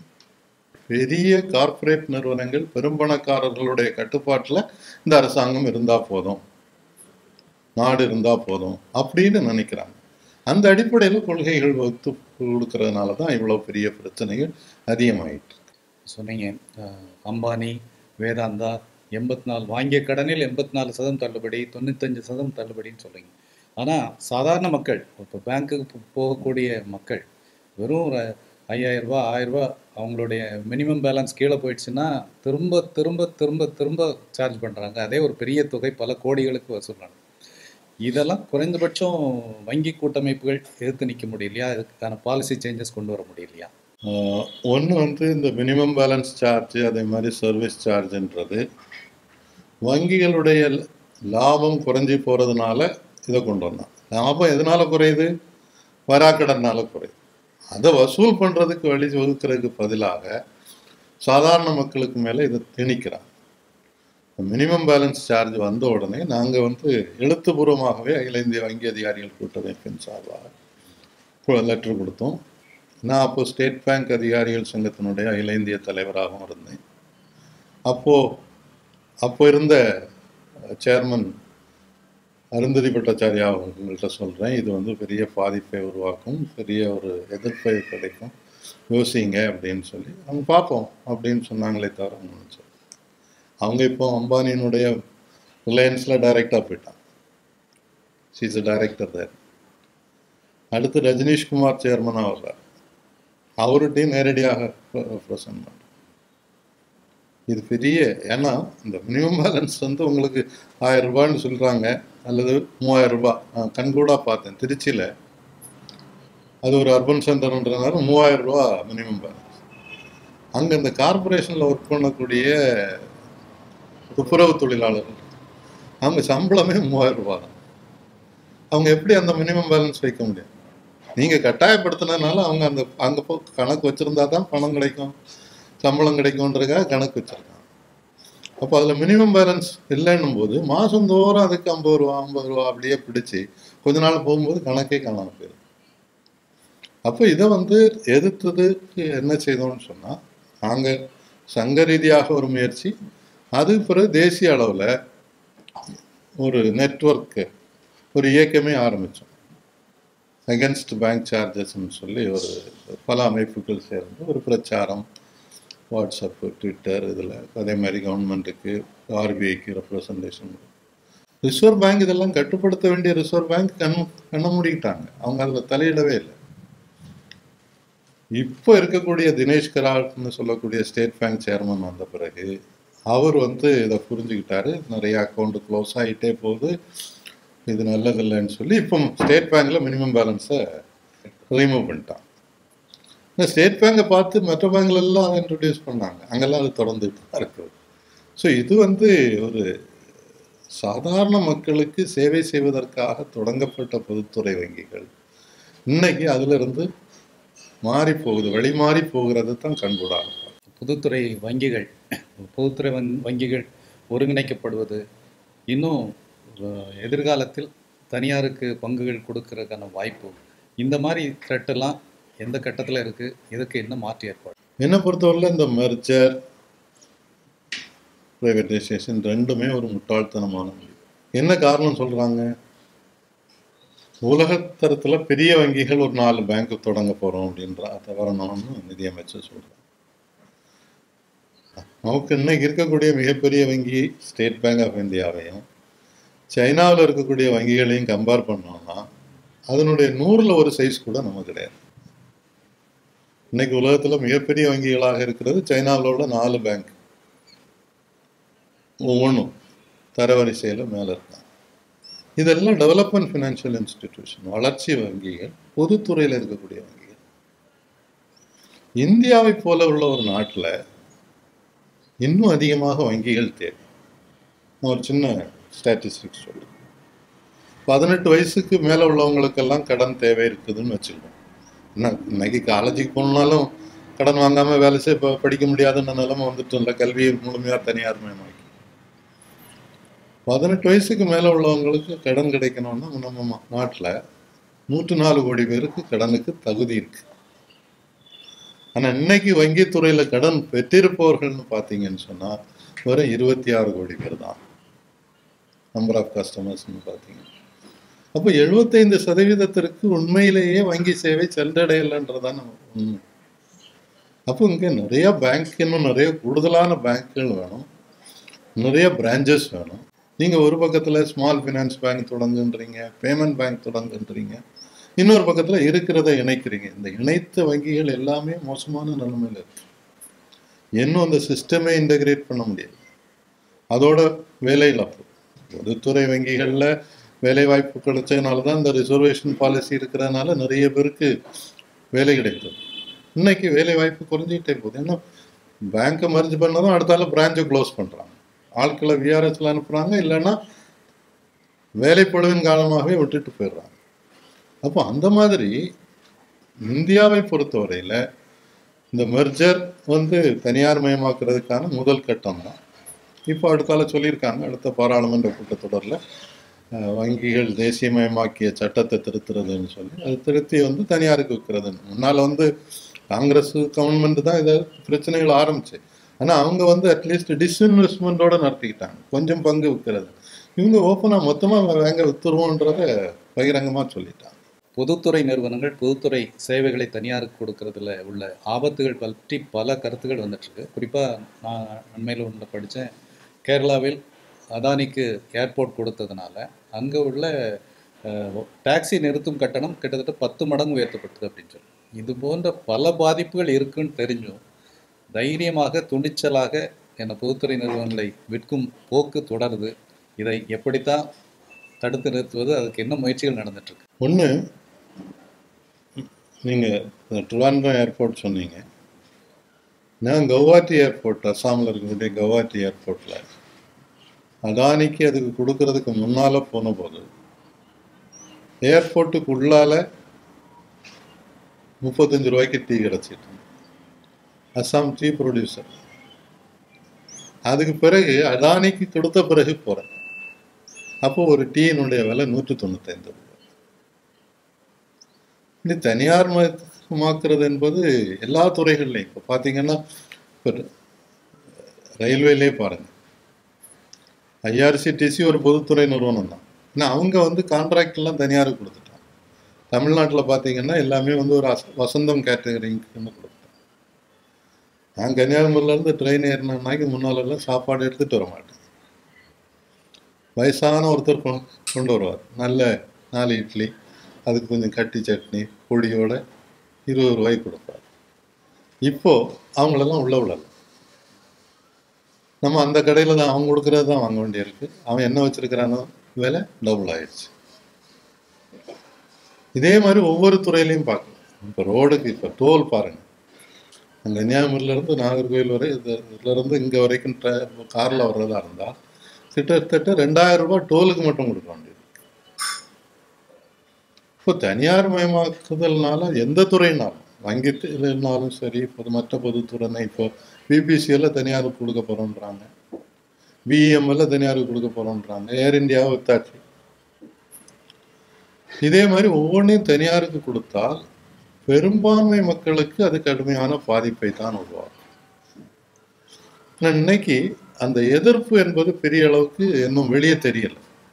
பெரிய கார்ப்பரேட் நிறுவனங்கள் பெரும்பணக்காரர்களுடைய கட்டுப்பாட்டில் இந்த அரசாங்கம் இருந்தால் போதும் நாடு இருந்தால் போதும் அப்படின்னு நினைக்கிறாங்க அந்த அடிப்படையில் கொள்கைகள் வகுத்து கொடுக்கறதுனால தான் இவ்வளோ பெரிய பிரச்சனைகள் அதிகமாயிட்டு இருக்கு. சொன்னீங்க அஹ், அம்பானி வேதாந்தா எண்பத்தி நாலு வாங்கிய கடனில் எண்பத்தி நாலு சதம் தள்ளுபடி தொண்ணூத்தஞ்சு சதம் தள்ளுபடின்னு சொல்றீங்க ஆனால் சாதாரண மக்கள் இப்போ பேங்க்குக்கு போ- போகக்கூடிய மக்கள் வெறும் ஒரு ஐயாயிரம் ரூபாய் ஆயிரம் ரூபாய் அவங்களுடைய மினிமம் பேலன்ஸ் கீழே போயிடுச்சுன்னா திரும்ப திரும்ப திரும்ப திரும்ப சார்ஜ் பண்ணுறாங்க அதே ஒரு பெரிய தொகை பல கோடிகளுக்கு வசூலாங்க இதெல்லாம் குறைந்தபட்சம் வங்கி கூட்டமைப்புகள் எதிர்த்து நிற்க முடியலையா இதுக்கான பாலிசி சேஞ்சஸ் கொண்டு வர முடியலையா ஒன்று வந்து இந்த மினிமம் பேலன்ஸ் சார்ஜ் அதே மாதிரி சர்வீஸ் சார்ஜ்ன்றது வங்கிகளுடைய லாபம் குறைஞ்சி போகிறதுனால இதை கொண்டு வந்தான் லாபம் எதனால குறையுது வராக்கடனால குறையுது அதை வசூல் பண்ணுறதுக்கு வழி வகுக்கிறதுக்கு பதிலாக சாதாரண மக்களுக்கு மேலே இதை திணிக்கிறாங்க மினிமம் பேலன்ஸ் சார்ஜ் வந்த உடனே நாங்கள் வந்து எழுத்துப்பூர்வமாகவே அகில இந்திய வங்கி அதிகாரிகள் கூட்டமைப்பின் சார்பாக லெட்டர் கொடுத்தோம் நான் அப்போ ஸ்டேட் பேங்க் அதிகாரிகள் சங்கத்தினுடைய அகில இந்திய தலைவராகவும் இருந்தேன் அப்போ அப்போ இருந்த சேர்மன் அருந்ததி பட்டாச்சாரியா அவங்கள்ட்ட சொல்கிறேன் இது வந்து பெரிய பாதிப்பை உருவாக்கும் பெரிய ஒரு எதிர்ப்பை கிடைக்கும் யோசிங்க அப்படின்னு சொல்லி அவங்க பார்ப்போம் அப்படின்னு சொன்னாங்களே தவிர அவங்க நினைச்சோம். அவங்க இப்போ அம்பானியினுடைய ரிலையன்ஸில் டைரெக்டாக போயிட்டாங்க சீஸ் டைரக்டர் தேர் அடுத்து ரஜினிஷ்குமார் சேர்மனாக வர்றார் அவர்கிட்டையும் நேரடியாக ப்ரெசன்ட் பண்ணுறோம் இது பெரிய ஏன்னா இந்த மினிமம் பேலன்ஸ் வந்து உங்களுக்கு ஆயிரம் ரூபான்னு சொல்கிறாங்க அல்லது மூவாயிரம் ரூபாய் நான் கண்கூடா பார்த்தேன் திருச்சியில் அது ஒரு அர்பன் சென்டர்ன்றதுனால மூவாயிரம் ரூபா மினிமம் பேலன்ஸ் அங்கே இந்த கார்பரேஷனில் ஒர்க் பண்ணக்கூடிய துப்புரவு தொழிலாளர்கள் அவங்க சம்பளமே மூவாயிரம் ரூபாய் தான் அவங்க எப்படி அந்த மினிமம் பேலன்ஸ் வைக்க முடியும் நீங்கள் கட்டாயப்படுத்தினதுனால அவங்க அந்த அங்கே போ கணக்கு வச்சுருந்தா தான் பணம் கிடைக்கும் சம்பளம் கிடைக்கும்ன்றதுக்காக கணக்கு வச்சுருக்காங்க அப்போ அதில் மினிமம் பேலன்ஸ் இல்லைன்னும் போது மாதந்தோறும் அதுக்கு ஐம்பது ரூபா ஐம்பது ரூபா அப்படியே பிடிச்சி கொஞ்ச நாள் போகும்போது கணக்கே காணாமல் போயிடும் அப்போ இதை வந்து எதிர்த்ததுக்கு என்ன செய்தோம்னு சொன்னால் நாங்கள் சங்க ரீதியாக ஒரு முயற்சி அது பிறகு தேசிய அளவில் ஒரு நெட்வொர்க்கு ஒரு இயக்கமே ஆரம்பித்தோம் அகென்ஸ்ட் பேங்க் சார்ஜஸ்ன்னு சொல்லி ஒரு பல அமைப்புகள் சேர்ந்து ஒரு பிரச்சாரம் வாட்ஸ்அப்பு ட்விட்டர் இதில் அதே மாதிரி கவர்மெண்ட்டுக்கு ஆர்பிஐக்கு ரெப்ரசன்டேஷன் ரிசர்வ் பேங்க் இதெல்லாம் கட்டுப்படுத்த வேண்டிய ரிசர்வ் பேங்க் கண் கண்ண மூடிக்கிட்டாங்க அவங்க அதில் தலையிடவே இல்லை இப்போ இருக்கக்கூடிய தினேஷ் கரால்னு சொல்லக்கூடிய ஸ்டேட் பேங்க் சேர்மன் வந்த பிறகு அவர் வந்து இதை புரிஞ்சுக்கிட்டாரு நிறைய அக்கௌண்ட் க்ளோஸ் ஆகிட்டே போகுது இது நல்லதில்லைன்னு சொல்லி இப்போ ஸ்டேட் பேங்க்ல மினிமம் பேலன்ஸை ரிமூவ் பண்ணிட்டான் இந்த ஸ்டேட் பேங்கை பார்த்து மற்ற பேங்க்ல எல்லாம் அதை இன்ட்ரடியூஸ் பண்ணாங்க அங்கெல்லாம் அது தொடர்ந்துட்டு தான் இருக்குது ஸோ இது வந்து ஒரு சாதாரண மக்களுக்கு சேவை செய்வதற்காக தொடங்கப்பட்ட பொதுத்துறை வங்கிகள் இன்னைக்கு அதுல இருந்து மாறி போகுது வழி மாறி போகிறது தான் கண்கூடாக பொதுத்துறை வங்கிகள் பொதுத்துறை வங் வங்கிகள் ஒருங்கிணைக்கப்படுவது இன்னும் அஹ், எதிர்காலத்தில் தனியாருக்கு பங்குகள் கொடுக்கறதுக்கான வாய்ப்பு இந்த மாதிரி threat எல்லாம் எந்த கட்டத்தில் இருக்குது இதுக்கு என்ன மாற்று ஏற்பாடு என்னை பொறுத்தவரையில் இந்த மெர்ஜர் ப்ரைவேட்டைசேஷன் ரெண்டுமே ஒரு முட்டாள்தனமான முடிவு என்ன காரணம் சொல்றாங்க உலகத்தரத்துல பெரிய வங்கிகள் ஒரு நாலு பேங்க் தொடங்க போறோம் அப்படின்ற அதை வரணும்னு நிதியமைச்சர் சொல்றாங்க நமக்கு இன்னைக்கு இருக்கக்கூடிய மிகப்பெரிய வங்கி ஸ்டேட் பேங்க் ஆஃப் இந்தியாவையும் சைனாவில் இருக்கக்கூடிய வங்கிகளையும் கம்பேர் பண்ணோம்னா அதனுடைய நூறுல ஒரு சைஸ் கூட நமக்கு கிடையாது இன்னைக்கு உலகத்துல மிகப்பெரிய வங்கிகளாக இருக்கிறது சைனாவில் உள்ள நாலு பேங்க் ஒவ்வொன்றும் தரவரிசையில் மேலே இருக்காங்க இதெல்லாம் டெவலப்மெண்ட் ஃபினான்ஷியல் இன்ஸ்டிடியூஷன் வளர்ச்சி வங்கிகள் பொதுத்துறையில் இருக்கக்கூடிய வங்கிகள் இந்தியாவை போல உள்ள ஒரு நாட்டில் இன்னும் அதிகமாக வங்கிகள் தேவை நான் ஒரு சின்ன ஸ்டாட்டிஸ்டிக்ஸ் சொல்றேன் பதினெட்டு வயசுக்கு மேலே உள்ளவங்களுக்கெல்லாம் கடன் தேவை இருக்குதுன்னு வச்சுக்கணும் என்ன இன்னைக்கு காலேஜுக்கு போனாலும் கடன் வாங்காமல் வேலை செய்ய ப- படிக்க முடியாதுன்ற நிலைமை வந்துட்டோம்ல கல்வியை முழுமையாக தனியார் மயமாக்கி பதினெட்டு வயசுக்கு மேலே உள்ளவங்களுக்கு கடன் கிடைக்கணும்னா நம்ம நாட்டில் நூற்று நாலு கோடி பேருக்கு கடனுக்கு தகுதி இருக்கு ஆனால் இன்னைக்கு வங்கித்துறையில் கடன் பெற்றிருப்பவர்கள்னு பார்த்தீங்கன்னு சொன்னால் வெறும் இருபத்தி ஆறு கோடி பேர் தான் நம்பர் ஆஃப் கஸ்டமர்ஸ்னு பார்த்தீங்க அப்போ எழுபத்தைந்து சதவீதத்திற்கு உண்மையிலேயே வங்கி சேவை சென்றடையலைன்றதான் உண்மை அப்போ இங்கே நிறைய பேங்க் இன்னும் நிறைய கூடுதலான பேங்க்குகள் வேணும் நிறைய பிரான்ச்சஸ் வேணும் நீங்கள் ஒரு பக்கத்தில் ஸ்மால் ஃபினான்ஸ் பேங்க் தொடங்குன்றீங்க பேமெண்ட் பேங்க் தொடங்குன்றீங்க இன்னொரு பக்கத்தில் இருக்கிறத இணைக்கிறீங்க இந்த இணைத்த வங்கிகள் எல்லாமே மோசமான நிலைமையில் இருக்கு இன்னும் அந்த சிஸ்டமே இன்டகிரேட் பண்ண முடியாது அதோட வேலை இழப்பு பொதுத்துறை வங்கிகளில் வேலை வாய்ப்பு கிடைச்சதுனால தான் இந்த ரிசர்வேஷன் பாலிசி இருக்கிறதுனால நிறைய பேருக்கு வேலை கிடைத்தது இன்னைக்கு வேலை வாய்ப்பு குறைஞ்சிக்கிட்டே போகுது ஏன்னா பேங்க்கை மர்ஜ் பண்ணதும் அடுத்தால பிரான்ச்சை க்ளோஸ் பண்ணுறாங்க ஆட்களை விஆர்எஸ்ல அனுப்புகிறாங்க இல்லைன்னா வேலைப்பழுவின் காரணமாகவே விட்டுட்டு போயிடுறாங்க அப்போ அந்த மாதிரி இந்தியாவை பொறுத்தவரையில் இந்த மெர்ஜர் வந்து தனியார் மயமாக்குறதுக்கான முதல் கட்டம் தான் இப்போ அடுத்தால சொல்லியிருக்காங்க அடுத்த பாராளுமன்ற கூட்டத்தொடரில் அஹ், வங்கிகள் தேசியமயமாக்கிய சட்டத்தை திருத்துறதுன்னு சொல்லி அது திருத்தி வந்து தனியாருக்கு விற்கிறதுன்னு முன்னால் வந்து காங்கிரஸ் கவர்மெண்ட் தான் இதை பிரச்சனைகள் ஆரம்பிச்சு ஆனால் அவங்க வந்து அட்லீஸ்ட் டிஸ்இன்வெஸ்ட்மெண்ட்டோட நடத்திக்கிட்டாங்க கொஞ்சம் பங்கு விற்கிறது இவங்க ஓப்பனாக மொத்தமாக வாங்க வித்துருவோன்றத பகிரங்கமாக சொல்லிட்டாங்க பொதுத்துறை நிறுவனங்கள் பொதுத்துறை சேவைகளை தனியாருக்கு கொடுக்கறதுல உள்ள ஆபத்துகள் பற்றி பல கருத்துகள் வந்துட்டுருக்கு குறிப்பாக நான் அண்மையில் ஒன்று படித்தேன் கேரளாவில் அதானிக்கு ஏர்போர்ட் கொடுத்ததுனால அங்கே உள்ள டாக்ஸி நிறுத்தும் கட்டணம் கிட்டத்தட்ட பத்து மடங்கு உயர்த்தப்பட்டது அப்படின்னு சொல்லி இது போன்ற பல பாதிப்புகள் இருக்குன்னு தெரிஞ்சும் தைரியமாக துணிச்சலாக என பொதுத்துறை நிறுவனங்களை விற்கும் போக்கு தொடருது இதை எப்படித்தான் தடுத்து நிறுத்துவது அதுக்கு என்ன முயற்சிகள் நடந்துட்டு இருக்கு ஒன்று நீங்கள் ட்ரிவாண்ட்ரம் ஏர்போர்ட் சொன்னீங்க நான் கவுஹாத்தி ஏர்போர்ட் அஸ்ஸாமில் இருக்கக்கூடிய கவுஹாத்தி ஏர்போர்ட்டில் அதானிக்கு அதுக்கு கொடுக்கறதுக்கு முன்னால் போன போது ஏர்போர்ட்டுக்கு உள்ளால முப்பத்தஞ்சு ரூபாய்க்கு டீ கிடச்சிட்டு இருந்தது. அஸ்ஸாம் டீ ப்ரொடியூசர் அதுக்கு பிறகு அதானிக்கு கொடுத்த பிறகு போகிறேன் அப்போ ஒரு டீயினுடைய விலை நூற்றி தொண்ணூத்தைந்து ரூபாய் இது தனியார் மயமாக்குறது என்பது எல்லா துறைகள்லையும் இப்போ பார்த்தீங்கன்னா இப்போ ரயில்வேலே பாருங்க ஐஆர்சிடிசி ஒரு பொதுத்துறை நிறுவனம் தான் ஆனால் அவங்க வந்து கான்ட்ராக்ட் எல்லாம் தனியாருக்கு கொடுத்துட்டாங்க தமிழ்நாட்டில் பார்த்தீங்கன்னா எல்லாமே வந்து ஒரு அச- வசந்தம் கேட்டகரிங்க்குன்னு கொடுத்துட்டாங்க நான் கன்னியாகுமரியிலேருந்து ட்ரெயின் ஏறினாக்கு முன்னாலெல்லாம் சாப்பாடு எடுத்துகிட்டு வர மாட்டேன் வயசான ஒருத்தர் கொ- கொண்டு வருவார் நல்ல நாலு இட்லி அதுக்கு கொஞ்சம் கட்டி சட்னி பொடியோட இருபது ரூபாய்க்கு கொடுப்பார் இப்போ அவங்களெல்லாம் உள்ள விடல நம்ம அந்த கடையில் தான் அவங்க கொடுக்கறது தான் வாங்க வேண்டியிருக்கு அவன் என்ன வச்சிருக்கிறானோ விலை டபுள் ஆயிடுச்சு இதே மாதிரி ஒவ்வொரு துறையிலையும் பார்க்கலாம் இப்போ ரோடுக்கு இப்போ டோல் பாருங்க அங்கே கன்னியாகுமரியிலேருந்து நாகர்கோவில் வரை இது- இதுலேருந்து இங்கே வரைக்கும் காரில் வர்றதா இருந்தால் கிட்டத்தட்ட ரெண்டாயிரம் ரூபாய் டோலுக்கு மட்டும் கொடுக்க வேண்டியது இப்போ தனியார் மயமாக்குதல்னால எந்த துறைனாலும் வங்கி துறைனாலும் சரி இப்போ மற்ற பொதுத்துறைனா இப்போ பிபிசிஎல்ல தனியாருக்கு கொடுக்க போகிறோன்றாங்க பிஇஎம்எல்ல தனியாருக்கு கொடுக்க போகிறோன்றாங்க ஏர் இந்தியாவை வித்தாச்சு இதே மாதிரி ஒவ்வொன்றையும் தனியாருக்கு கொடுத்தால் பெரும்பான்மை மக்களுக்கு அது கடுமையான பாதிப்பை தான் உருவாக்கும் ஆனா இன்னைக்கு அந்த எதிர்ப்பு என்பது பெரிய அளவுக்கு இன்னும் வெளியே தெரியல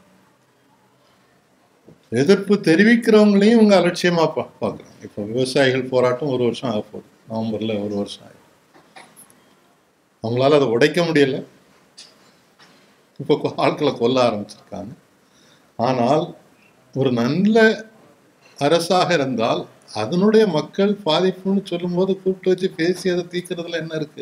எதிர்ப்பு தெரிவிக்கிறவங்களையும் இவங்க அலட்சியமா பா பார்க்குறாங்க இப்போ விவசாயிகள் போராட்டம் ஒரு வருஷம் ஆக போகுது நவம்பர்ல ஒரு வருஷம் ஆகும் அவங்களால அதை உடைக்க முடியல இப்போ கொ- ஆட்களை கொல்ல ஆரம்பிச்சிருக்காங்க ஆனால் ஒரு நல்ல அரசாக இருந்தால் அதனுடைய மக்கள் பாதிப்புன்னு சொல்லும்போது கூப்பிட்டு வச்சு பேசி அதை தீர்க்கறதுல என்ன இருக்கு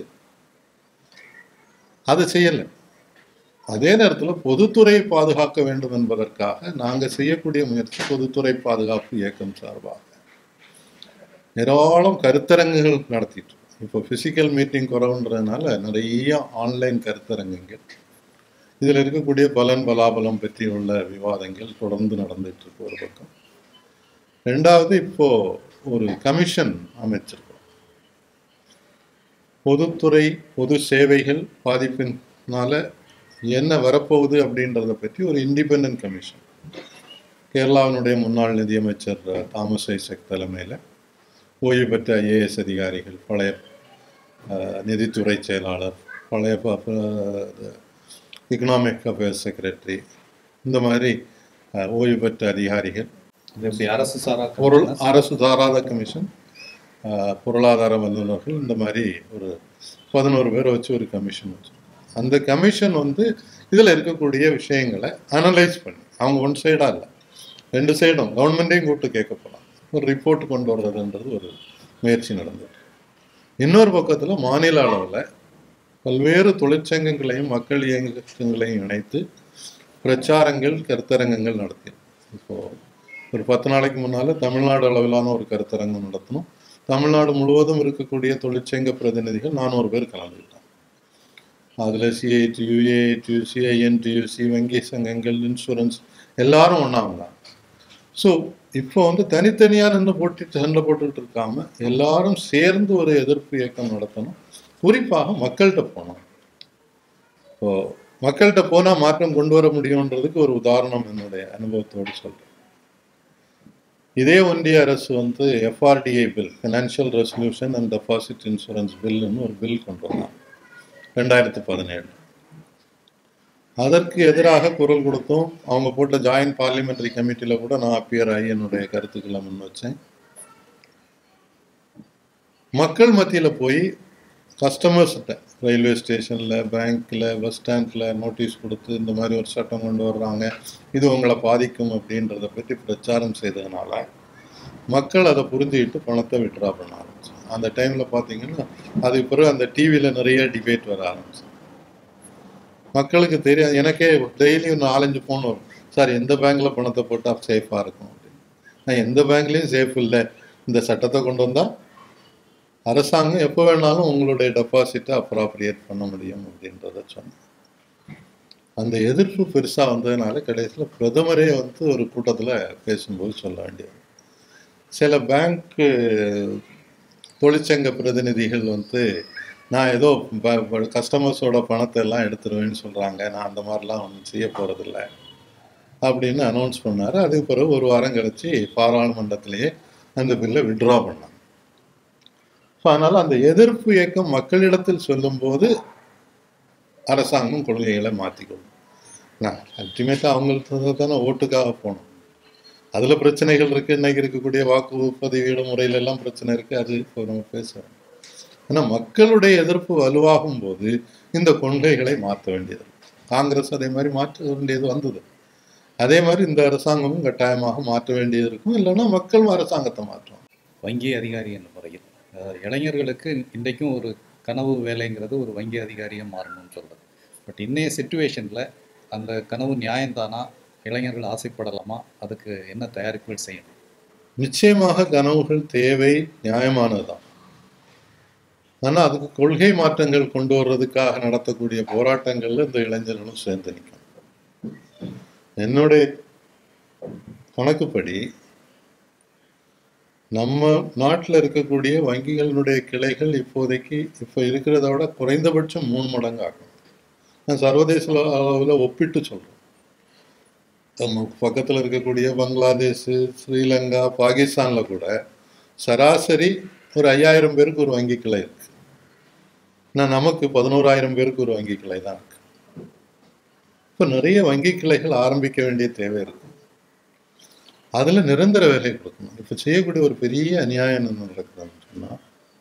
அதை செய்யலை அதே நேரத்தில் பொதுத்துறையை பாதுகாக்க வேண்டும் என்பதற்காக நாங்கள் செய்யக்கூடிய முயற்சி பொதுத்துறை பாதுகாப்பு இயக்கம் சார்பாக ஏராளம் கருத்தரங்குகள் நடத்திட்டு இருக்கோம். இப்போ ஃபிசிக்கல் மீட்டிங் குறவுன்றதுனால நிறைய ஆன்லைன் கருத்தரங்குகள் இதில் இருக்கக்கூடிய பலன் பலாபலம் பற்றி உள்ள விவாதங்கள் தொடர்ந்து நடந்துட்டு இருக்கு ஒரு பக்கம் ரெண்டாவது இப்போ ஒரு கமிஷன் அமைச்சிருக்கோம் பொதுத்துறை பொது சேவைகள் பாதிப்பினால என்ன வரப்போகுது அப்படின்றத பற்றி ஒரு இண்டிபெண்டன்ட் கமிஷன் கேரளாவினுடைய முன்னாள் நிதியமைச்சர் அஹ், தாமஸ் ஐசக் தலைமையில் ஓய்வு பெற்ற ஐஏஎஸ் அதிகாரிகள் பழைய அஹ், நிதித்துறை செயலாளர் பழைய எக்கனாமிக் அஃபேர்ஸ் செக்ரட்டரி இந்த மாதிரி அஹ், ஓய்வு பெற்ற அதிகாரிகள் இது எப்படி அரசு சாரா பொருள் அரசு சாராத கமிஷன் அஹ், பொருளாதார வல்லுநர்கள் இந்த மாதிரி ஒரு பதினோரு பேரை வச்சு ஒரு கமிஷன் வச்சு அந்த கமிஷன் வந்து இதில் இருக்கக்கூடிய விஷயங்களை அனலைஸ் பண்ணி அவங்க ஒன் சைடாக இல்லை ரெண்டு சைடும் கவர்மெண்ட்டையும் கூப்பிட்டு கேட்க போகலாம் ஒரு ரிப்போர்ட் கொண்டு வர்றதுன்றது ஒரு முயற்சி நடந்தது இன்னொரு பக்கத்தில் மாநில அளவில் பல்வேறு தொழிற்சங்கங்களையும் மக்கள் இயக்கங்களையும் இணைத்து பிரச்சாரங்கள் கருத்தரங்கங்கள் நடத்தி இப்போ ஒரு பத்து நாளைக்கு முன்னால் தமிழ்நாடு அளவிலான ஒரு கருத்தரங்கம் நடத்தணும் தமிழ்நாடு முழுவதும் இருக்கக்கூடிய தொழிற்சங்க பிரதிநிதிகள் நானூறு பேர் கலந்துக்கிட்டாங்க அதில் சிஐடியு ஏஐடியு சிஐஎன்டியூசி வங்கி சங்கங்கள் இன்சூரன்ஸ் எல்லாரும் ஒன்றா வந்தாங்க ஸோ இப்போ வந்து தனித்தனியாக நின்று போட்டு சண்டை போட்டுக்கிட்டு இருக்காம எல்லாரும் சேர்ந்து ஒரு எதிர்ப்பு இயக்கம் நடத்தணும் குறிப்பாக மக்கள்கிட்ட போகணும் இப்போ மக்கள்கிட்ட போனால் மாற்றம் கொண்டு வர முடியுன்றதுக்கு ஒரு உதாரணம் என்னுடைய அனுபவத்தோடு சொல்கிறேன் இதே ஒன்றிய அரசு வந்து FRDI bill financial resolution and deposit insurance பில்லுன்னு ஒரு பில் கொண்டு வந்தாங்க ரெண்டாயிரத்தி பதினேழு அதற்கு எதிராக குரல் கொடுத்தோம் அவங்க போட்ட ஜாயின்ட் பார்லிமெண்டரி கமிட்டியில் கூட நான் அப்பியர் ஆகி என்னுடைய கருத்துக்களை முன் வச்சேன் மக்கள் மத்தியில் போய் கஸ்டமர்ஸ்கிட்ட ரயில்வே ஸ்டேஷனில் பேங்க்கில் பஸ் ஸ்டாண்டில் நோட்டீஸ் கொடுத்து இந்த மாதிரி ஒரு சட்டம் கொண்டு வர்றாங்க இது உங்களை பாதிக்கும் அப்படின்றத பற்றி பிரச்சாரம் செய்ததுனால மக்கள் அதை புரிஞ்சுக்கிட்டு பணத்தை விட்ரா பண்ண ஆரம்பிச்சு அந்த டைமில் பார்த்தீங்கன்னா அதுக்கு பிறகு அந்த டிவியில் நிறைய டிபேட் வர ஆரம்பிச்சு மக்களுக்கு தெரியாது எனக்கே டெய்லியும் நாலஞ்சு ஃபோன் வரும் சார் எந்த பேங்க்கில் பணத்தை போட்டால் சேஃபாக இருக்கும் அப்படின்னு நான் எந்த பேங்க்லேயும் சேஃப் இல்லை இந்த சட்டத்தை கொண்டு வந்தால் அரசாங்கம் எப்போ வேணாலும் உங்களுடைய டெபாசிட்டை அப்ராப்ரியேட் பண்ண முடியும் அப்படின்றத சொன்னேன் அந்த எதிர்ப்பு பெருசாக வந்ததுனால கடைசியில் பிரதமரே வந்து ஒரு கூட்டத்தில் பேசும்போது சொல்ல வேண்டியது சில பேங்க்கு தொழிற்சங்க பிரதிநிதிகள் வந்து நான் ஏதோ கஸ்டமர்ஸோட பணத்தை எல்லாம் எடுத்துருவேன்னு சொல்கிறாங்க நான் அந்த மாதிரிலாம் ஒன்றும் செய்ய போகிறதில்ல அப்படின்னு அனௌன்ஸ் பண்ணார் அதுக்கு பிறகு ஒரு வாரம் கழிச்சு பாராளுமன்றத்திலேயே அந்த பில்லை விட்ரா பண்ணாங்க ஸோ அதனால் அந்த எதிர்ப்பு இயக்கம் மக்களிடத்தில் சொல்லும்போது அரசாங்கம் கொள்கைகளை மாற்றிக்கொள்ளும் நான் அல்டிமேட்டாக அவங்களுக்கு தானே ஓட்டுக்காக போகணும் அதில் பிரச்சனைகள் இருக்குது இன்னைக்கு இருக்கக்கூடிய வாக்குப்பதிவீடு முறையில எல்லாம் பிரச்சனை இருக்குது அது இப்போ நம்ம பேசுகிறோம் ஆனால் மக்களுடைய எதிர்ப்பு வலுவாகும் போது இந்த கொள்கைகளை மாற்ற வேண்டியது காங்கிரஸ் அதே மாதிரி மாற்ற வேண்டியது வந்தது அதே மாதிரி இந்த அரசாங்கமும் கட்டாயமாக மாற்ற வேண்டியது இருக்கும் இல்லைன்னா மக்கள் அரசாங்கத்தை மாற்றுவாங்க வங்கி அதிகாரி என்ற முறையில் அஹ், இளைஞர்களுக்கு இன்றைக்கும் ஒரு கனவு வேலைங்கிறது ஒரு வங்கி அதிகாரியாக மாறணும்னு சொல்கிறது பட் இன்னைய சுச்சுவேஷனில் அந்த கனவு நியாயம்தானா இளைஞர்கள் ஆசைப்படலாமா அதுக்கு என்ன தயாரிப்புகள் செய்யணும் நிச்சயமாக கனவுகள் தேவை நியாயமானதுதான் ஆனால் அதுக்கு கொள்கை மாற்றங்கள் கொண்டு வர்றதுக்காக நடத்தக்கூடிய போராட்டங்கள்ல இந்த இளைஞர்களும் சேர்ந்து நிற்கும் என்னுடைய கணக்குப்படி நம்ம நாட்டில் இருக்கக்கூடிய வங்கிகளினுடைய கிளைகள் இப்போதைக்கு இப்போ இருக்கிறத விட குறைந்தபட்சம் மூணு மடங்கு ஆகும் நான் சர்வதேச அளவில் ஒப்பிட்டு சொல்கிறேன் நம்ம பக்கத்தில் இருக்கக்கூடிய பங்களாதேஷ் ஸ்ரீலங்கா பாகிஸ்தானில் கூட சராசரி ஒரு ஐயாயிரம் பேருக்கு ஒரு வங்கி கிளை இருக்கு ஆனால் நமக்கு பதினோராயிரம் பேருக்கு ஒரு வங்கி கிளை தான் இருக்கு இப்போ நிறைய வங்கி கிளைகள் ஆரம்பிக்க வேண்டிய தேவை இருக்கு அதில் நிரந்தர வேலை கொடுக்கணும் இப்போ செய்யக்கூடிய ஒரு பெரிய அநியாயம் என்ன நடக்குதுன்னு சொன்னால்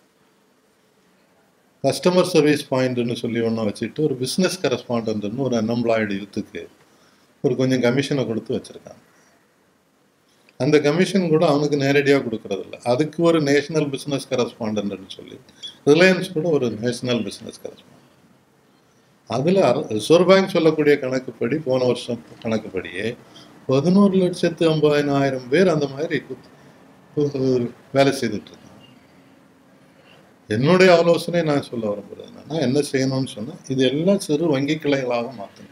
கஸ்டமர் சர்வீஸ் பாயிண்ட்னு சொல்லி ஒன்று வச்சுட்டு ஒரு பிஸ்னஸ் கரஸ்பாண்டன்ட்னு ஒரு அன்எம்ப்ளாய்டு யூத்துக்கு ஒரு கொஞ்சம் கமிஷனை கொடுத்து வச்சுருக்காங்க அந்த கமிஷன் கூட அவனுக்கு நேரடியாக கொடுக்கறதில்ல அதுக்கு ஒரு நேஷனல் பிஸ்னஸ் கரஸ்பாண்டன்ட்னு சொல்லி ரிலையன்ஸ் கூட ஒரு நேஷனல் பிஸ்னஸ் கரஸ்பாண்டன்ட் அதில் ரிசர்வ் பேங்க் சொல்லக்கூடிய கணக்குப்படி போன வருஷம் கணக்குப்படியே பதினோரு லட்சத்து ஐம்பதினாயிரம் பேர் அந்த மாதிரி கு- கு- வேலை செய்துட்டு இருக்காங்க என்னுடைய ஆலோசனை நான் சொல்ல விரும்புறது என்னன்னா என்ன செய்யணும்னு சொன்னா இது எல்லாம் சிறு வங்கி கிளைகளாக மாற்றணும்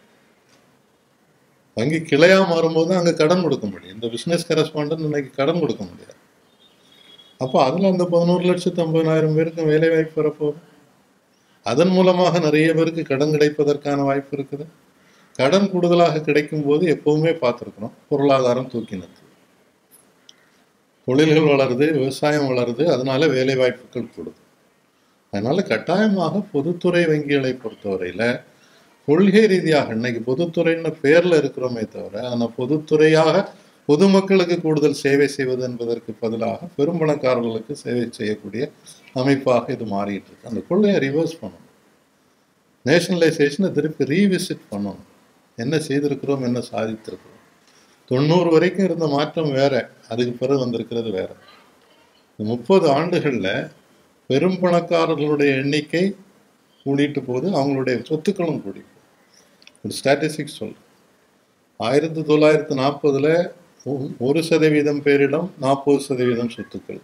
வங்கி கிளையா மாறும்போது அங்க கடன் கொடுக்க முடியும் இந்த பிசினஸ் கரஸ்பாண்டன்ட் இன்னைக்கு கடன் கொடுக்க முடியாது அப்போ அதுல அந்த பதினோரு லட்சத்து ஐம்பதாயிரம் பேருக்கு வேலை வாய்ப்பு வரப்போகுது அதன் மூலமாக நிறைய பேருக்கு கடன் கிடைப்பதற்கான வாய்ப்பு இருக்குது கடன் கூடுதலாக கிடைக்கும் போது எப்பவுமே பார்த்துருக்கணும் பொருளாதாரம் தூக்கி நிறுத்துது தொழில்கள் வளருது விவசாயம் வளருது அதனால வேலை வாய்ப்புகள் கூடுது அதனால கட்டாயமாக பொதுத்துறை வங்கிகளை பொறுத்தவரையில கொள்கை ரீதியாக இன்னைக்கு பொதுத்துறைன்னு பேர்ல இருக்கிறோமே தவிர அந்த பொதுத்துறையாக பொதுமக்களுக்கு கூடுதல் சேவை செய்வது என்பதற்கு பதிலாக பெரும்பணக்காரர்களுக்கு சேவை செய்யக்கூடிய அமைப்பாக இது மாறிட்டு இருக்கு அந்த கொள்கையை ரிவர்ஸ் பண்ணணும் நேஷனலைசேஷனை திருப்பி ரீவிசிட் பண்ணணும் என்ன செய்திருக்கிறோம் என்ன சாதித்திருக்கிறோம் தொண்ணூறு வரைக்கும் இருந்த மாற்றம் வேற அதுக்கு பிறகு வந்திருக்கிறது வேற இந்த முப்பது ஆண்டுகள்ல பெரும் பணக்காரர்களுடைய எண்ணிக்கை கூடிட்டு போகுது அவங்களுடைய சொத்துக்களும் கூடி போகுது. ஒரு ஸ்டாட்டிஸ்டிக்ஸ் சொல் ஆயிரத்தி தொள்ளாயிரத்தி நாற்பதுல ஒரு சதவீதம் பேரிடம் நாற்பது சதவீதம் சொத்துக்கள்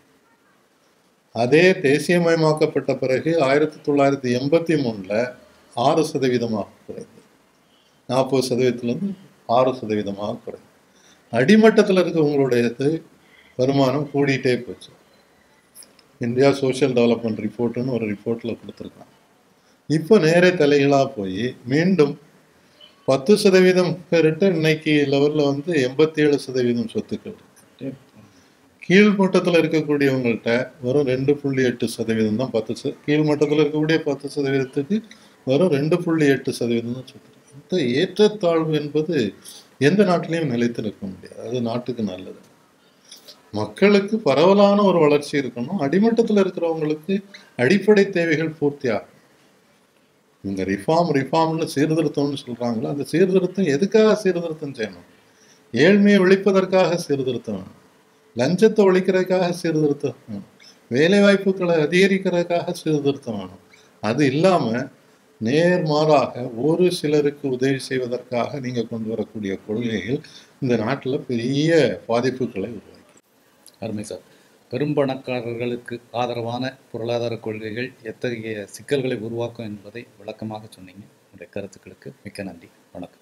அதே தேசியமயமாக்கப்பட்ட பிறகு ஆயிரத்தி தொள்ளாயிரத்தி எண்பத்தி மூணுல ஆறு சதவீதமாக குறைந்தது நாற்பது சதவீதத்திலிருந்து ஆறு சதவீதமாக குறையும் அடிமட்டத்தில் இருக்கவங்களுடையது வருமானம் கூடிட்டே போச்சு இந்தியா சோஷியல் டெவலப்மெண்ட் ரிப்போர்ட்டுன்னு ஒரு ரிப்போர்ட்டில் கொடுத்துருக்காங்க இப்போ நேரே தலைகளாக போய் மீண்டும் பத்து சதவீதம் பேர்கிட்ட இன்னைக்கு லெவலில் வந்து எண்பத்தி ஏழு சதவீதம் சொத்துக்கள் இருக்கு கீழ்மட்டத்தில் இருக்கக்கூடியவங்கள்ட்ட வெறும் ரெண்டு புள்ளி எட்டு சதவீதம் தான் பத்து ச கீழ்மட்டத்தில் இருக்கக்கூடிய பத்து சதவீதத்துக்கு வெறும் ரெண்டு புள்ளி எட்டு சதவீதம் தான் சொத்து இந்த ஏற்றத்தாழ்வு என்பது எந்த நாட்டிலையும் நிலைத்து நிற்க முடியாது அது நாட்டுக்கு நல்லது மக்களுக்கு பரவலான ஒரு வளர்ச்சி இருக்கணும் அடிமட்டத்தில் இருக்கிறவங்களுக்கு அடிப்படை தேவைகள் பூர்த்தியாகும் இவங்க ரிஃபார்ம் ரிஃபார்ம்னு சீர்திருத்தம்னு சொல்றாங்களோ அந்த சீர்திருத்தம் எதுக்காக சீர்திருத்தம் செய்யணும் ஏழ்மையை ஒழிப்பதற்காக சீர்திருத்தம் வேணும் லஞ்சத்தை ஒழிக்கிறதுக்காக சீர்திருத்தம் வேணும் வேலை வாய்ப்புகளை அதிகரிக்கிறதுக்காக சீர்திருத்தம் வேணும் அது இல்லாம நேர்மாறாக ஒரு சிலருக்கு உதவி செய்வதற்காக நீங்க கொண்டு வரக்கூடிய கொள்கைகள் இந்த நாட்டுல பெரிய பாதிப்புகளை உருவாக்கி அருமை சார் பெரும்பணக்காரர்களுக்கு ஆதரவான பொருளாதார கொள்கைகள் எத்தகைய சிக்கல்களை உருவாக்கும் என்பதை விளக்கமாக சொன்னீங்க உங்களுடைய கருத்துக்களுக்கு மிக்க நன்றி வணக்கம்